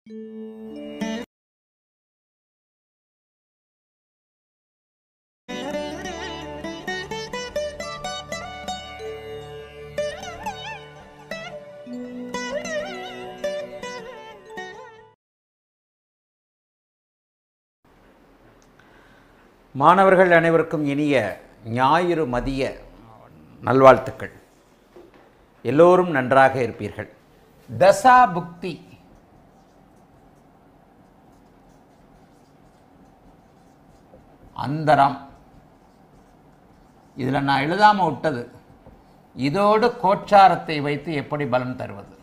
மாணவர்கள் அனைவருக்கும் இனிய ஞாயிறு மதிய நல்வாழ்த்துக்கள் எல்லோரும் நன்றாக இருப்பீர்கள் தசா புக்தி அந்தரம் இதில் நான் எழுதாமல் விட்டது இதோடு கோச்சாரத்தை வைத்து எப்படி பலன் தருவது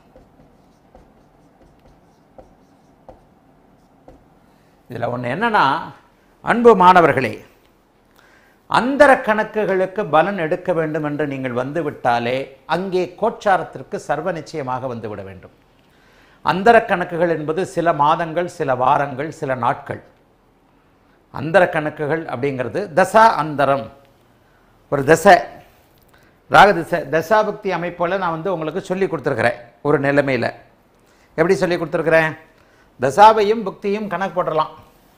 இதில் ஒன்று என்னன்னா அன்பு மாணவர்களே அந்தர கணக்குகளுக்கு பலன் எடுக்க வேண்டும் என்று நீங்கள் வந்துவிட்டாலே அங்கே கோச்சாரத்திற்கு சர்வ நிச்சயமாக வந்துவிட வேண்டும் அந்தர கணக்குகள் என்பது சில மாதங்கள் சில வாரங்கள் சில நாட்கள் அந்தர கணக்குகள் அப்படிங்கிறது தசா அந்தரம் ஒரு தசை ராக திசை தசாபக்தி அமைப்பில் நான் வந்து உங்களுக்கு சொல்லி கொடுத்துருக்குறேன் ஒரு நிலைமையில் எப்படி சொல்லி கொடுத்துருக்குறேன் தசாவையும் புக்தியும் கணக்கு போட்டுடலாம்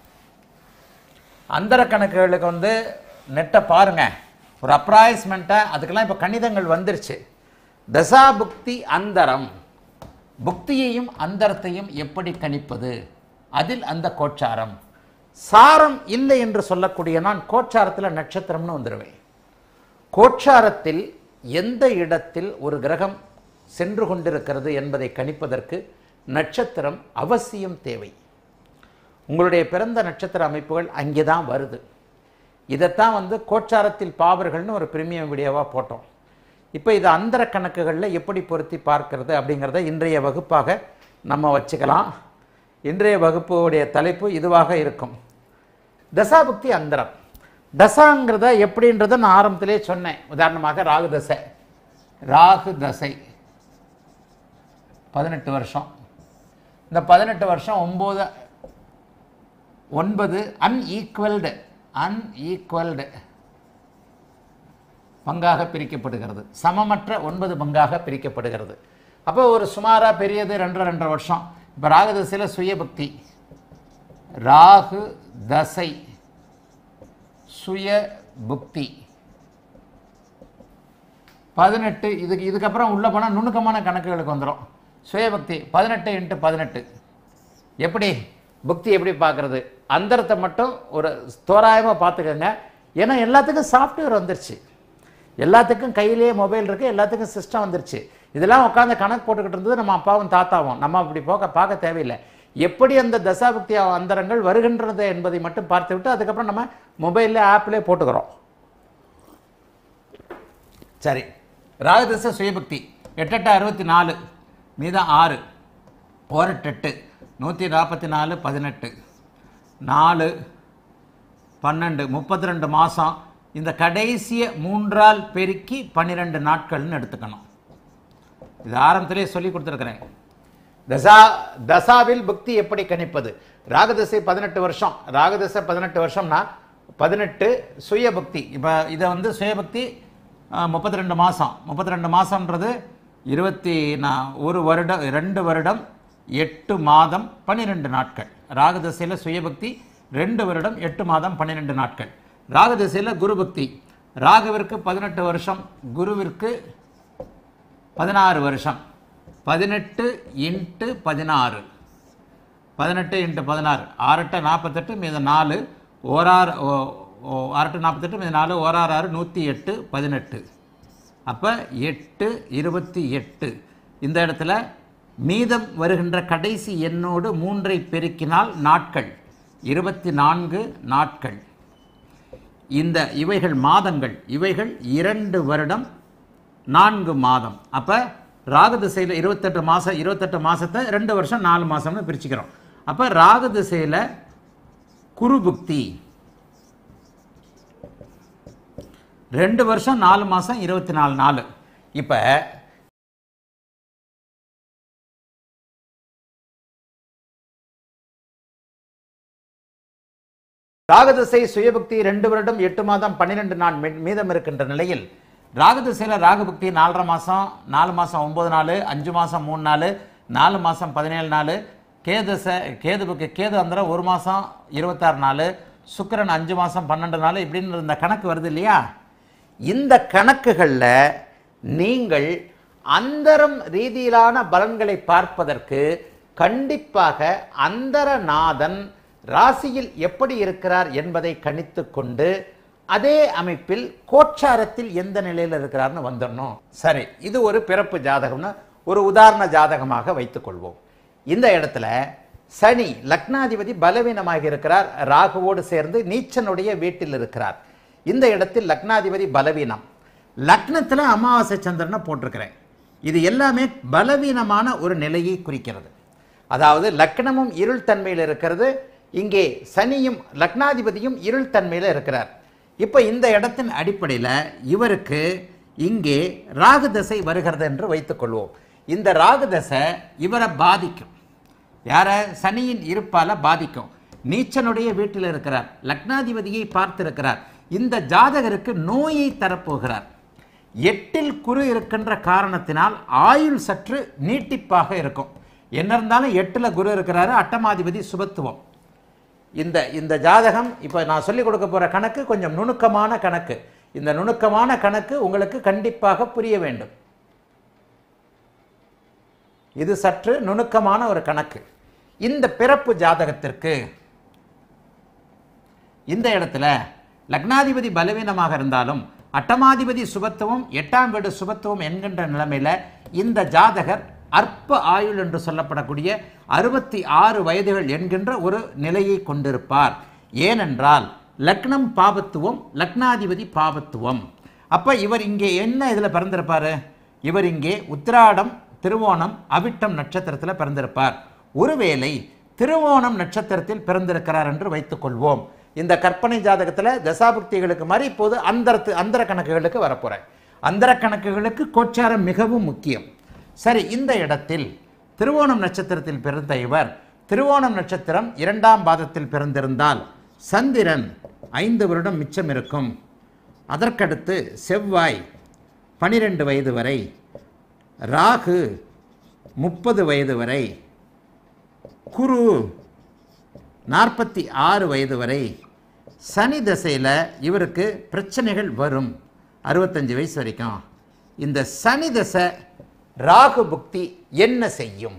அந்தர கணக்குகளுக்கு வந்து நெட்டை பாருங்க ஒரு அப்ராய்ஸ்மெண்ட்டாக அதுக்கெல்லாம் இப்போ கணிதங்கள் வந்துருச்சு தசா புக்தி அந்தரம் புக்தியையும் அந்தரத்தையும் எப்படி கணிப்பது அதில் அந்த கோச்சாரம் சாரம் இல்லை என்று சொல்லக்கூடிய நான் கோச்சாரத்தில் நட்சத்திரம்னு வந்துடுவேன் கோச்சாரத்தில் எந்த இடத்தில் ஒரு கிரகம் சென்று கொண்டிருக்கிறது என்பதை கணிப்பதற்கு நட்சத்திரம் அவசியம் தேவை உங்களுடைய பிறந்த நட்சத்திர அமைப்புகள் அங்கே தான் வருது இதைத்தான் வந்து கோச்சாரத்தில் பாவர்கள்னு ஒரு பிரீமியம் வீடியோவாக போட்டோம் இப்போ இது அந்தர கணக்குகளில் எப்படி பொருத்தி பார்க்கிறது அப்படிங்கிறத இன்றைய வகுப்பாக நம்ம வச்சுக்கலாம் இன்றைய வகுப்புடைய தலைப்பு இதுவாக இருக்கும் தசாபுக்தி அந்தரம் தசாங்கிறத எப்படின்றத நான் ஆரம்பத்திலே சொன்னேன் உதாரணமாக ராகு தசை ராகு தசை பதினெட்டு வருஷம் இந்த பதினெட்டு வருஷம் ஒம்பது ஒன்பது அன்ஈக்குவல்டு அன்ஈக்குவல்டு பங்காக பிரிக்கப்படுகிறது சமமற்ற ஒன்பது பங்காக பிரிக்கப்படுகிறது அப்போ ஒரு சுமாராக பெரியது ரெண்டரை ரெண்டரை வருஷம் இப்போ ராகு தசையில் சுயபக்தி ராகு தசை சுய புக்தி பதினெட்டு இதுக்கு இதுக்கப்புறம் உள்ளே போனால் நுணுக்கமான கணக்குகளுக்கு வந்துடும் சுயபக்தி பதினெட்டு இன்ட்டு பதினெட்டு எப்படி புக்தி எப்படி பார்க்குறது அந்தரத்தை மட்டும் ஒரு தோராயமாக பார்த்துக்கோங்க ஏன்னா எல்லாத்துக்கும் சாஃப்ட்வேர் வந்துருச்சு எல்லாத்துக்கும் கையிலேயே மொபைல் இருக்குது எல்லாத்துக்கும் சிஸ்டம் வந்துருச்சு இதெல்லாம் உட்காந்து கணக்கு போட்டுக்கிட்டு இருந்தது நம்ம அப்பாவும் தாத்தாவும் நம்ம அப்படி போக பார்க்க தேவையில்லை எப்படி அந்த தசாபக்தி அந்தரங்கள் வருகின்றது என்பதை மட்டும் பார்த்து விட்டு அதுக்கப்புறம் நம்ம மொபைலில் ஆப்லேயே போட்டுக்கிறோம் சரி ராகதச சுயபக்தி எட்டெட்டு அறுபத்தி நாலு மீதம் ஆறு ஓரெட்டெட்டு நூற்றி நாற்பத்தி நாலு பதினெட்டு நாலு பன்னெண்டு முப்பத்தி ரெண்டு மாதம் இந்த கடைசிய மூன்றால் பெருக்கி பன்னிரெண்டு நாட்கள்னு எடுத்துக்கணும் இது ஆரம்பத்திலே சொல்லி கொடுத்துருக்குறேன் தசா தசாவில் புக்தி எப்படி கணிப்பது ராகதசை பதினெட்டு வருஷம் ராகதசை பதினெட்டு வருஷம்னா பதினெட்டு சுய புக்தி இப்போ இதை வந்து சுயபக்தி முப்பத்தி ரெண்டு மாதம் முப்பத்தி ரெண்டு மாதம்ன்றது இருபத்தி நா ஒரு வருடம் ரெண்டு வருடம் எட்டு மாதம் பன்னிரெண்டு நாட்கள் ராகதசையில் சுயபக்தி ரெண்டு வருடம் எட்டு மாதம் பன்னிரெண்டு நாட்கள் ராகதசையில் குருபக்தி ராகுவிற்கு பதினெட்டு வருஷம் குருவிற்கு பதினாறு வருஷம் பதினெட்டு இன்ட்டு பதினாறு பதினெட்டு இன்ட்டு பதினாறு ஆறெட்டு நாற்பத்தெட்டு மீது நாலு ஓராறு ஆறெட்டு நாற்பத்தெட்டு மீது நாலு ஓராறு ஆறு நூற்றி எட்டு பதினெட்டு அப்போ எட்டு இருபத்தி எட்டு இந்த இடத்துல மீதம் வருகின்ற கடைசி எண்ணோடு மூன்றை பெருக்கினால் நாட்கள் இருபத்தி நான்கு நாட்கள் இந்த இவைகள் மாதங்கள் இவைகள் இரண்டு வருடம் நான்கு மாதம் அப்போ ராகு திசையில் இருபத்தெட்டு மாதம் இருபத்தெட்டு மாதத்தை ரெண்டு வருஷம் நாலு மாதம்னு பிரிச்சுக்கிறோம் அப்போ ராகு திசையில் குருபுக்தி ரெண்டு வருஷம் நாலு மாதம் இருபத்தி நாலு நாலு இப்போ ராகதிசை சுயபக்தி ரெண்டு வருடம் எட்டு மாதம் பன்னிரெண்டு நாள் மீ- மீதம் இருக்கின்ற நிலையில் ராகதிசையில் ராகபக்தி நாலரை மாதம் நாலு மாதம் ஒம்பது நாள் அஞ்சு மாதம் மூணு நாள் நாலு மாதம் பதினேழு நாள் கேதுசை கேதுவுக்கு கேது அந்தரம் ஒரு மாதம் இருபத்தாறு நாள் சுக்கிரன் அஞ்சு மாதம் பன்னெண்டு நாள் இப்படின்னு இந்த கணக்கு வருது இல்லையா இந்த கணக்குகளில் நீங்கள் அந்தரம் ரீதியிலான பலன்களை பார்ப்பதற்கு கண்டிப்பாக அந்தரநாதன் ராசியில் எப்படி இருக்கிறார் என்பதை கணித்து கொண்டு அதே அமைப்பில் கோச்சாரத்தில் எந்த நிலையில் இருக்கிறார்னு வந்துடணும் சரி இது ஒரு பிறப்பு ஜாதகம்னு ஒரு உதாரண ஜாதகமாக வைத்துக்கொள்வோம் இந்த இடத்துல சனி லக்னாதிபதி பலவீனமாக இருக்கிறார் ராகுவோடு சேர்ந்து நீச்சனுடைய வீட்டில் இருக்கிறார் இந்த இடத்தில் லக்னாதிபதி பலவீனம் லக்னத்தில் அமாவாசை சந்திரனை போட்டிருக்கிறேன் இது எல்லாமே பலவீனமான ஒரு நிலையை குறிக்கிறது அதாவது லக்னமும் இருள் தன்மையில் இருக்கிறது இங்கே சனியும் லக்னாதிபதியும் இருள் தன்மையில் இருக்கிறார் இப்போ இந்த இடத்தின் அடிப்படையில் இவருக்கு இங்கே ராகு தசை வருகிறது என்று வைத்துக்கொள்வோம் இந்த ராகு தசை இவரை பாதிக்கும் யாரை சனியின் இருப்பால பாதிக்கும் நீச்சனுடைய வீட்டில் இருக்கிறார் லக்னாதிபதியை பார்த்திருக்கிறார் இந்த ஜாதகருக்கு நோயை தரப்போகிறார் எட்டில் குரு இருக்கின்ற காரணத்தினால் ஆயுள் சற்று நீட்டிப்பாக இருக்கும் என்ன இருந்தாலும் எட்டில் குரு இருக்கிறாரு அட்டமாதிபதி சுபத்துவம் இந்த இந்த ஜாதகம் இப்போ நான் சொல்லிக் கொடுக்க போகிற கணக்கு கொஞ்சம் நுணுக்கமான கணக்கு இந்த நுணுக்கமான கணக்கு உங்களுக்கு கண்டிப்பாக புரிய வேண்டும் இது சற்று நுணுக்கமான ஒரு கணக்கு இந்த பிறப்பு ஜாதகத்திற்கு இந்த இடத்துல லக்னாதிபதி பலவீனமாக இருந்தாலும் அட்டமாதிபதி சுபத்துவம் எட்டாம் வீடு சுபத்துவம் என்கின்ற நிலைமையில இந்த ஜாதகர் அற்ப ஆயுள் என்று சொல்லப்படக்கூடிய அறுபத்தி ஆறு வயதுகள் என்கின்ற ஒரு நிலையை கொண்டிருப்பார் ஏனென்றால் லக்னம் பாபத்துவம் லக்னாதிபதி பாபத்துவம் அப்ப இவர் இங்கே என்ன இதுல பிறந்திருப்பாரு இவர் இங்கே உத்திராடம் திருவோணம் அவிட்டம் நட்சத்திரத்தில் பிறந்திருப்பார் ஒருவேளை திருவோணம் நட்சத்திரத்தில் பிறந்திருக்கிறார் என்று வைத்துக்கொள்வோம் இந்த கற்பனை ஜாதகத்தில் தசாபுக்திகளுக்கு மாதிரி இப்போது அந்தரத்து அந்தர கணக்குகளுக்கு வரப்போகிறேன் அந்தர கணக்குகளுக்கு கோச்சாரம் மிகவும் முக்கியம் சரி இந்த இடத்தில் திருவோணம் நட்சத்திரத்தில் பிறந்த இவர் திருவோணம் நட்சத்திரம் இரண்டாம் பாதத்தில் பிறந்திருந்தால் சந்திரன் ஐந்து வருடம் மிச்சம் இருக்கும் அதற்கடுத்து செவ்வாய் பனிரெண்டு வயது வரை ராகு முப்பது வயது வரை குரு நாற்பத்தி ஆறு வயது வரை சனி தசையில் இவருக்கு பிரச்சனைகள் வரும் அறுபத்தஞ்சு வயசு வரைக்கும் இந்த சனி தசை ராகு புக்தி என்ன செய்யும்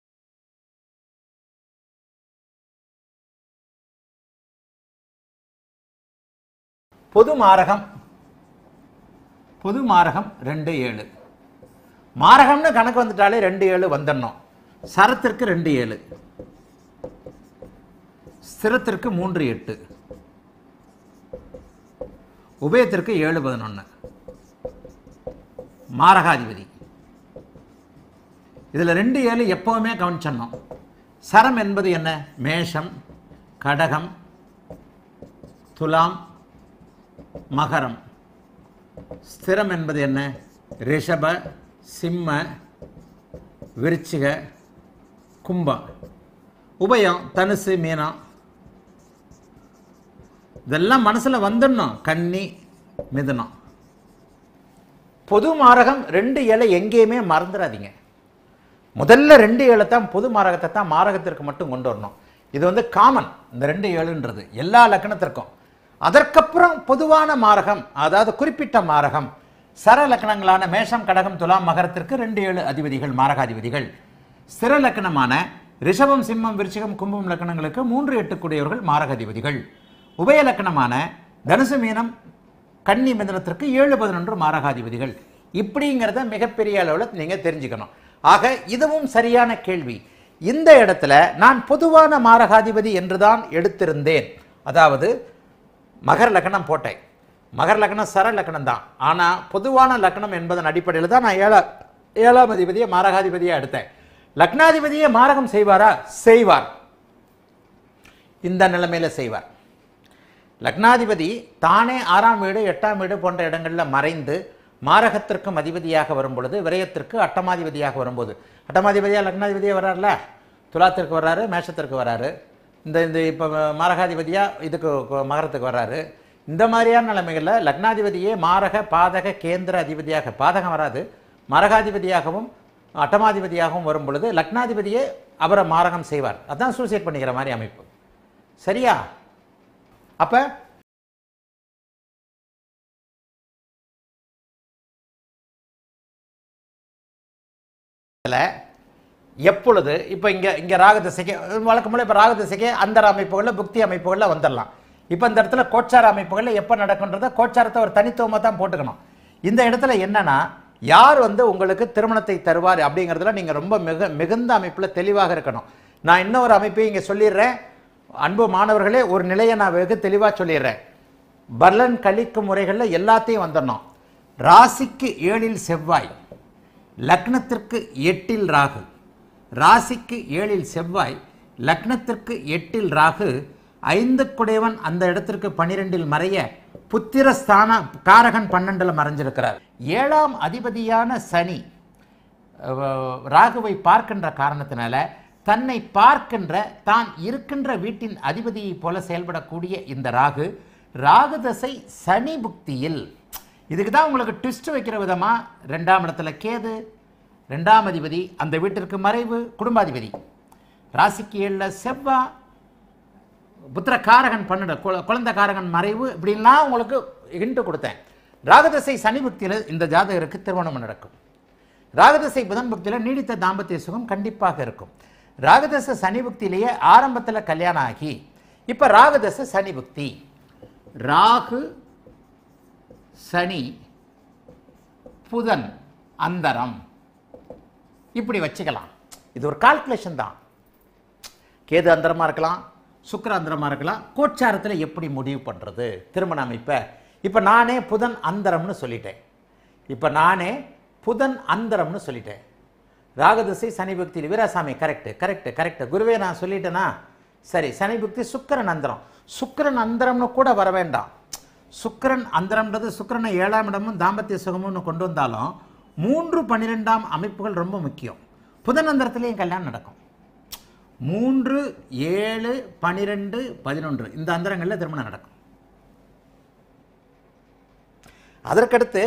பொது மாரகம் பொது மாரகம் ரெண்டு ஏழு மாரகம்னு கணக்கு வந்துட்டாலே ரெண்டு ஏழு வந்துடணும் சரத்திற்கு ரெண்டு ஏழு ஸ்திரத்திற்கு மூன்று எட்டு உபயத்திற்கு ஏழு பதினொன்று மாரகாதிபதி இதில் ரெண்டு ஏழு எப்போவுமே கவனிச்சிடணும் சரம் என்பது என்ன மேஷம் கடகம் துலாம் மகரம் ஸ்திரம் என்பது என்ன ரிஷப சிம்ம விருச்சிக கும்பம் உபயம் தனுசு மீனம் இதெல்லாம் மனசில் வந்துடணும் கன்னி மிதுனம் பொது மாரகம் ரெண்டு ஏழை எங்கேயுமே மறந்துடாதீங்க முதல்ல ரெண்டு ஏழை தான் பொது மாரகத்தை தான் மாரகத்திற்கு மட்டும் கொண்டு வரணும் இது வந்து காமன் இந்த ரெண்டு ஏழுன்றது எல்லா லக்கணத்திற்கும் அதற்கப்புறம் பொதுவான மாரகம் அதாவது குறிப்பிட்ட மாரகம் சர லக்கணங்களான மேஷம் கடகம் துலாம் மகரத்திற்கு ரெண்டு ஏழு அதிபதிகள் மாரகாதிபதிகள் ஸ்திர லக்கணமான ரிஷபம் சிம்மம் விருச்சிகம் கும்பம் லக்கணங்களுக்கு மூன்று எட்டுக்குடையவர்கள் மாரகாதிபதிகள் உபய லக்கணமான தனுசு மீனம் கன்னி மிதனத்திற்கு ஏழு பதினொன்று மாரகாதிபதிகள் இப்படிங்கிறத மிகப்பெரிய அளவில் நீங்கள் தெரிஞ்சுக்கணும் ஆக இதுவும் சரியான கேள்வி இந்த இடத்துல நான் பொதுவான மாரகாதிபதி என்றுதான் எடுத்திருந்தேன் அதாவது மகர லக்னம் போட்டேன் மகர லக்னம் சர லக்னம் தான் ஆனால் பொதுவான லக்னம் என்பதன் அடிப்படையில் தான் நான் ஏழா ஏழாம் அதிபதியை மாரகாதிபதியாக எடுத்தேன் லக்னாதிபதியை மாரகம் செய்வாரா செய்வார் இந்த நிலைமையில செய்வார் லக்னாதிபதி தானே ஆறாம் வீடு எட்டாம் வீடு போன்ற இடங்களில் மறைந்து மாரகத்திற்கும் அதிபதியாக வரும் பொழுது விரயத்திற்கு அட்டமாதிபதியாக வரும்போது அட்டமாதிபதியாக லக்னாதிபதியாக வர்றார்ல துலாத்திற்கு வர்றாரு மேஷத்திற்கு வர்றாரு இந்த இந்த இப்போ மாரகாதிபதியாக இதுக்கு கு- மகரத்துக்கு வர்றாரு இந்த மாதிரியான நிலைமைகளில் லக்னாதிபதியே மாரக பாதக கேந்திர அதிபதியாக பாதகம் வராது மரகாதிபதியாகவும் அட்டமாதிபதியாகவும் வரும் பொழுது லக்னாதிபதியே அவரை மாரகம் செய்வார் அதான் சூசைட் பண்ணிக்கிற மாதிரி அமைப்பு சரியா அப்ப இதுல எப்பொழுது இப்போ இங்கே இங்கே ராகதிசைக்கு வழக்கம்போல இப்போ ராகதிசைக்கு அந்தர அமைப்புகளில் புக்தி அமைப்புகளில் வந்துடலாம் இப்போ இந்த இடத்துல கோச்சார அமைப்புகளில் எப்போ நடக்குன்றத கோச்சாரத்தை ஒரு தனித்துவமாக தான் போட்டுக்கணும் இந்த இடத்துல என்னன்னா யார் வந்து உங்களுக்கு திருமணத்தை தருவார் அப்படிங்கிறதுல நீங்கள் ரொம்ப மிக மிகுந்த அமைப்பில் தெளிவாக இருக்கணும் நான் இன்னொரு அமைப்பையும் இங்கே சொல்லிடுறேன் அன்பு மாணவர்களே ஒரு நிலையை நான் வெகு தெளிவாக சொல்லிடுறேன் பலன் கழிக்கும் முறைகளில் எல்லாத்தையும் வந்துடணும் ராசிக்கு ஏழில் செவ்வாய் லக்னத்திற்கு எட்டில் ராகு ராசிக்கு ஏழில் செவ்வாய் லக்னத்திற்கு எட்டில் ராகு ஐந்து குடையவன் அந்த இடத்திற்கு பனிரெண்டில் மறைய புத்திரஸ்தான காரகன் பன்னெண்டில் மறைஞ்சிருக்கிறார் ஏழாம் அதிபதியான சனி அஹ், ராகுவை பார்க்கின்ற காரணத்தினால தன்னை பார்க்கின்ற தான் இருக்கின்ற வீட்டின் அதிபதியைப் போல செயல்படக்கூடிய இந்த ராகு ராகு தசை சனி புக்தியில் இதுக்கு தான் உங்களுக்கு ட்விஸ்ட் வைக்கிற விதமா ரெண்டாம் இடத்துல கேது ரெண்டாம் அதிபதி அந்த வீட்டிற்கு மறைவு குடும்பாதிபதி ராசிக்கு ஏழில் செவ்வா புத்திர காரகன் பன்னெண்டு குழ- குழந்தை காரகன் மறைவு இப்படின்லாம் உங்களுக்கு ஹிண்ட் கொடுத்தேன் ராகதசை சனி புக்தியில் இந்த ஜாதகருக்கு திருமணம் நடக்கும் ராகதசை புதன் புக்தியில் நீடித்த தாம்பத்திய சுகம் கண்டிப்பாக இருக்கும் ராகதச சனி புக்தியிலேயே ஆரம்பத்தில் கல்யாணம் ஆகி இப்போ ராகதச சனி புக்தி ராகு சனி புதன் அந்தரம் இப்படி வச்சுக்கலாம் இது ஒரு கால்குலேஷன் தான் கேது அந்தரமா இருக்கலாம் சுக்கிர அந்தரமா இருக்கலாம் கோச்சாரத்தில் எப்படி முடிவு பண்ணுறது திருமண அமைப்பை இப்போ நானே புதன் அந்தரம்னு சொல்லிட்டேன் இப்போ நானே புதன் அந்தரம்னு சொல்லிட்டேன் ராகதிசை சனி பக்தியில் வீராசாமி கரெக்ட் கரெக்ட் கரெக்ட் குருவே நான் சொல்லிட்டேனா சரி சனி பக்தி சுக்கிரன் அந்தரம் சுக்கிரன் அந்தரம்னு கூட வர வேண்டாம் சுக்கிரன் அந்தரம்ன்றது சுக்கிரனை ஏழாம் இடமும் தாம்பத்திய சுகமும்னு கொண்டு வந்தாலும் மூன்று பன்னிரெண்டாம் அமைப்புகள் ரொம்ப முக்கியம் புதன் அந்தரத்திலையும் கல்யாணம் நடக்கும் மூன்று ஏழு பனிரெண்டு பதினொன்று இந்த அந்தரங்களில் திருமணம் நடக்கும் அதற்கடுத்து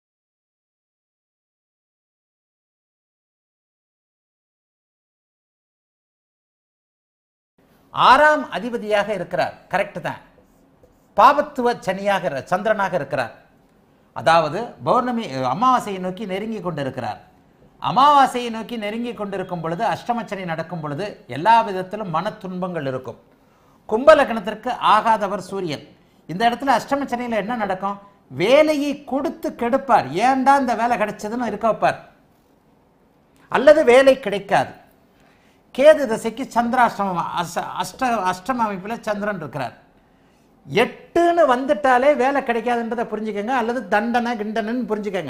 ஆறாம் அதிபதியாக இருக்கிறார் கரெக்ட் தான் பாபத்துவ சனியாக இரு- சந்திரனாக இருக்கிறார் அதாவது பௌர்ணமி அமாவாசையை நோக்கி நெருங்கி கொண்டிருக்கிறார் அமாவாசையை நோக்கி நெருங்கி கொண்டிருக்கும் பொழுது அஷ்டமச்சனி நடக்கும் பொழுது எல்லா விதத்திலும் மன துன்பங்கள் இருக்கும் கும்ப லக்னத்திற்கு ஆகாதவர் சூரியன் இந்த இடத்துல அஷ்டமச்சனியில் என்ன நடக்கும் வேலையை கொடுத்து கெடுப்பார் ஏன்டா இந்த வேலை கிடைச்சதுன்னு இருக்க வைப்பார் அல்லது வேலை கிடைக்காது கேது திசைக்கு சந்திராஷ்டமம் அஷ்ட அஷ்ட அஷ்டம அமைப்பில் சந்திரன் இருக்கிறார் எட்டுன்னு வந்துட்டாலே வேலை கிடைக்காதுன்றதை புரிஞ்சுக்கங்க அல்லது தண்டனை கிண்டனைன்னு புரிஞ்சுக்கங்க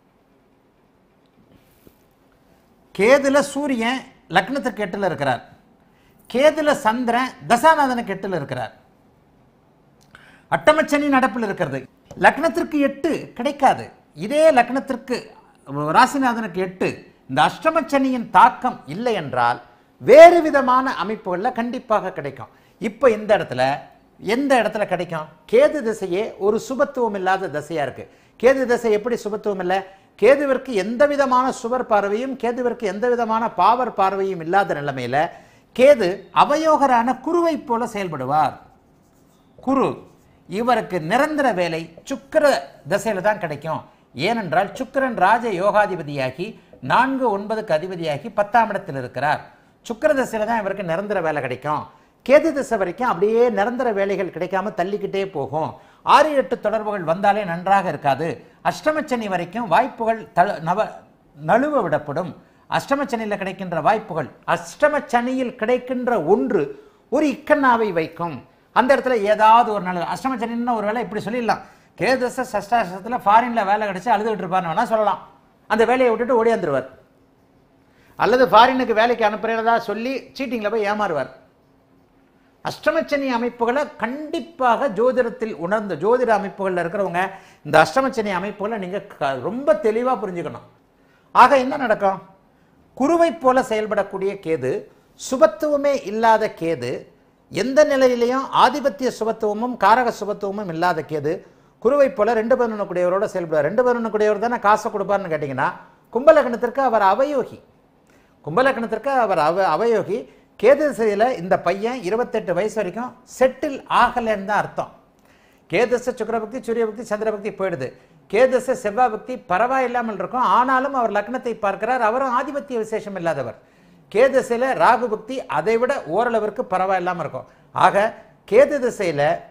கேதுல சூரியன் லக்னத்துக்கு எட்டுல இருக்கிறார் கேதுல சந்திரன் தசாநாதனுக்கு எட்டுல இருக்கிறார் அட்டமச்சனி நடப்பில் இருக்கிறது லக்னத்திற்கு எட்டு கிடைக்காது இதே லக்னத்திற்கு ராசிநாதனுக்கு எட்டு இந்த அஷ்டமச்சனியின் தாக்கம் இல்லை என்றால் வேறு விதமான அமைப்புகளில் கண்டிப்பாக கிடைக்கும் இப்போ இந்த இடத்துல எந்த இடத்துல கிடைக்கும் கேது திசையே ஒரு சுபத்துவம் இல்லாத திசையா இருக்கு கேது திசை எப்படி சுபத்துவம் இல்லை கேதுவிற்கு எந்த விதமான சுவர் பார்வையும் கேதுவிற்கு எந்த விதமான பாவர் பார்வையும் இல்லாத நிலைமையில கேது அவயோகரான குருவை போல செயல்படுவார் குரு இவருக்கு நிரந்தர வேலை சுக்கிர தசையில தான் கிடைக்கும் ஏனென்றால் சுக்கிரன் ராஜ யோகாதிபதியாகி நான்கு ஒன்பதுக்கு அதிபதியாகி பத்தாம் இடத்தில் இருக்கிறார் சுக்கிர தசையில தான் இவருக்கு நிரந்தர வேலை கிடைக்கும் கேது திசை வரைக்கும் அப்படியே நிரந்தர வேலைகள் கிடைக்காம தள்ளிக்கிட்டே போகும் ஆறு எட்டு தொடர்புகள் வந்தாலே நன்றாக இருக்காது அஷ்டமச்சனி வரைக்கும் வாய்ப்புகள் தள- நவ நழுவ விடப்படும் அஷ்டமச்சனியில் கிடைக்கின்ற வாய்ப்புகள் அஷ்டமச்சனியில் கிடைக்கின்ற ஒன்று ஒரு இக்கண்ணாவை வைக்கும் அந்த இடத்துல ஏதாவது ஒரு நாள் அஷ்டமச்சனின்னு ஒரு வேலை இப்படி சொல்லிடலாம் கேதச சஷ்டாசத்தில் ஃபாரினில் வேலை கிடைச்சு அழுதுகிட்டு இருப்பார்னு வேணா சொல்லலாம் அந்த வேலையை விட்டுட்டு ஓடியாந்துருவார் அல்லது ஃபாரினுக்கு வேலைக்கு அனுப்புறதா சொல்லி சீட்டிங்கில் போய் ஏமாறுவார் அஷ்டமச்சனி அமைப்புகளை கண்டிப்பாக ஜோதிடத்தில் உணர்ந்த ஜோதிட அமைப்புகளில் இருக்கிறவங்க இந்த அஷ்டமச்சனி அமைப்புகளை நீங்கள் ரொம்ப தெளிவாக புரிஞ்சுக்கணும் ஆக என்ன நடக்கும் குருவைப் போல செயல்படக்கூடிய கேது சுபத்துவமே இல்லாத கேது எந்த நிலையிலையும் ஆதிபத்திய சுபத்துவமும் காரக சுபத்துவமும் இல்லாத கேது குருவைப் போல ரெண்டு பதினொன்று கூடியவரோட செயல்படுவார் ரெண்டு பதினொன்று கூடியவர் தானே காசை கொடுப்பார்னு கேட்டிங்கன்னா கும்பலக்னத்திற்கு அவர் அவயோகி கும்பலக்னத்திற்கு அவர் அவ அவயோகி கேது திசையில் இந்த பையன் இருபத்தெட்டு வயசு வரைக்கும் செட்டில் ஆகலைன்னு தான் அர்த்தம் கேதச சுக்கரபக்தி சூரியபக்தி சந்திரபக்தி போயிடுது கேதச செவ்வாய் பக்தி பரவாயில்லாமல் இருக்கும் ஆனாலும் அவர் லக்னத்தை பார்க்கிறார் அவரும் ஆதிபத்திய விசேஷம் இல்லாதவர் கேதசையில் ராகு பக்தி அதை விட ஓரளவிற்கு பரவாயில்லாமல் இருக்கும் ஆக கேது திசையில்